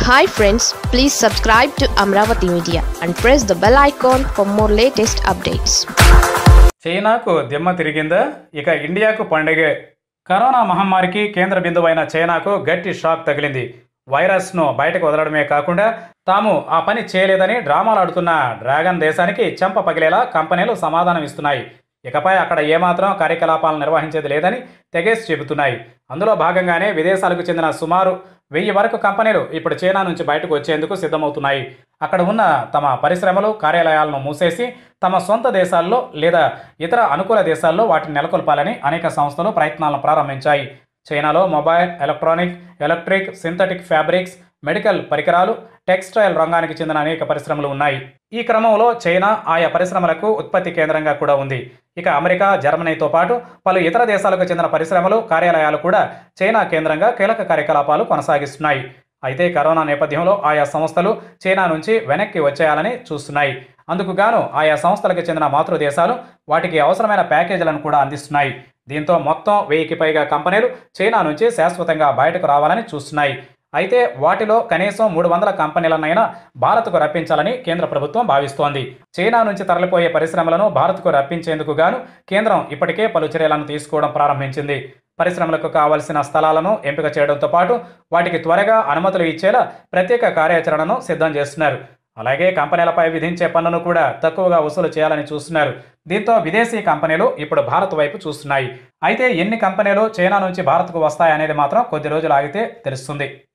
hi friends please subscribe to Amaravati media and press the bell icon for more latest updates చైనాకు దిమ్మ తిరిగిందా ఇక ఇండియాకు పండుగే corona మహమ్మారికి కేంద్ర బిందువైన చైనాకు గట్టి షాక్ తగిలింది వైరస్ను బయటకు వదలడమే కాకుండా తాము ఆ పని చేయలేదని డ్రామాలు ఆడుతున్న డ్రాగన్ దేశానికి చెంప పగిలేలా కంపెనీలు సమాధానం ఇస్తున్నాయి ఇకపై అక్కడ ఏమాత్రం కార్యకలాపాలను నిర్వహించేది లేదని తెగేసి చెబుతున్నాయి అందులో భాగంగానే విదేశాలకు చెందిన సుమారు వెయ్యి వరకు కంపెనీలు ఇప్పుడు చైనా నుంచి బయటకు వచ్చేందుకు సిద్ధమవుతున్నాయి అక్కడ ఉన్న తమ పరిశ్రమలు కార్యాలయాలను మూసేసి తమ సొంత దేశాల్లో లేదా ఇతర అనుకూల దేశాల్లో వాటిని నెలకొల్పాలని అనేక సంస్థలు ప్రయత్నాలను ప్రారంభించాయి చైనాలో mobile electronic electric synthetic fabrics medical పరికరాలు టెక్స్టైల్ రంగానికి చెందిన అనేక పరిశ్రమలు ఉన్నాయి ఈ క్రమంలో చైనా ఆయా పరిశ్రమలకు ఉత్పత్తి కేంద్రంగా కూడా ఉంది ఇక అమెరికా జర్మనీతో పాటు పలు ఇతర దేశాలకు చెందిన పరిశ్రమలు కార్యాలయాలు కూడా చైనా కేంద్రంగా కీలక కార్యకలాపాలు కొనసాగిస్తున్నాయి అయితే కరోనా నేపథ్యంలో ఆయా సంస్థలు చైనా నుంచి వెనక్కి వచ్చేయాలని చూస్తున్నాయి అందుకు గాను ఆయా సంస్థలకు చెందిన మాతృ దేశాలు వాటికి అవసరమైన ప్యాకేజీలను కూడా అందిస్తున్నాయి దీంతో మొత్తం వెయ్యికి పైగా కంపెనీలు చైనా నుంచి శాశ్వతంగా బయటకు రావాలని చూస్తున్నాయి అయితే వాటిలో కనీసం మూడు వందల కంపెనీలనైనా భారత్కు రప్పించాలని కేంద్ర ప్రభుత్వం భావిస్తోంది చైనా నుంచి తరలిపోయే పరిశ్రమలను భారత్కు రప్పించేందుకు గాను కేంద్రం ఇప్పటికే పలు చర్యలను తీసుకోవడం ప్రారంభించింది పరిశ్రమలకు కావలసిన స్థలాలను ఎంపిక చేయడంతో పాటు వాటికి త్వరగా అనుమతులు ఇచ్చేలా ప్రత్యేక కార్యాచరణను సిద్ధం చేస్తున్నారు అలాగే కంపెనీలపై విధించే పన్నును కూడా తక్కువగా వసూలు చేయాలని చూస్తున్నారు దీంతో విదేశీ కంపెనీలు ఇప్పుడు భారత్ వైపు చూస్తున్నాయి అయితే ఎన్ని కంపెనీలు చైనా నుంచి భారత్కు వస్తాయనేది మాత్రం కొద్ది రోజులు ఆగితే తెలుస్తుంది